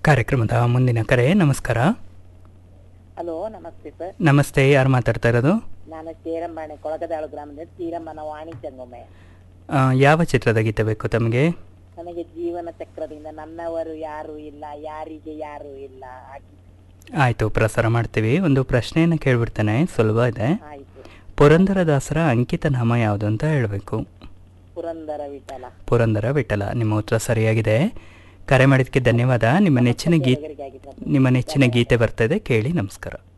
ಕಾರ್ಯಕ್ರಮದ ಮುಂದಿನ ಕರೆ ನಮಸ್ಕಾರ ಹಲೋ ನಮಸ್ತೆ ಸರ್ ನಮಸ್ತೆ ಯಾರು ಮಾತಾಡ್ತಾ ಇರೋದು ನಾನು ಚೇರಂಬಾಣೆ ಕೊಳಗದಾಳು ಗ್ರಾಮದ ಶ್ರೀರಮ್ಮನ ವಾಣಿ ಚಂಗೊಮ್ಮೆ ಆ, ಯಾವ ಚಿತ್ರದ ಗೀತೆ ಬೇಕು ತಮಗೆ ನನಗೆ ಜೀವನ ಚಕ್ರದಿಂದ ನನ್ನವರು ಯಾರು ಇಲ್ಲ ಯಾರಿಗೆ ಯಾರು ಇಲ್ಲ ಹಾಗೆ ಆಯಿತು ಪ್ರಸಾರ ಮಾಡ್ತೀವಿ ಒಂದು ಪ್ರಶ್ನೆಯನ್ನು ಕೇಳ್ಬಿಡ್ತೇನೆ ಸುಲಭ ಇದೆ ಆಯ್ತು ಪುರಂದರದಾಸರ ಅಂಕಿತ ನಾಮ ಯಾವುದು ಅಂತ ಹೇಳಬೇಕು ಪುರಂದರ ವಿಠಲ ಪುರಂದರ ವಿಠಲ ನಿಮ್ಮ ಉತ್ತರ ಸರಿಯಾಗಿದೆ ಕರೆ ಮಾಡಿದ್ದಕ್ಕೆ ಧನ್ಯವಾದ ನಿಮ್ಮ ನೆಚ್ಚಿನ ಗೀತೆ ಹುಡುಗರಿಗಾಗಿ ಸರ್. ನಿಮ್ಮ ನೆಚ್ಚಿನ ಗೀತೆ ಬರ್ತಾ ಇದೆ ಕೇಳಿ ನಮಸ್ಕಾರ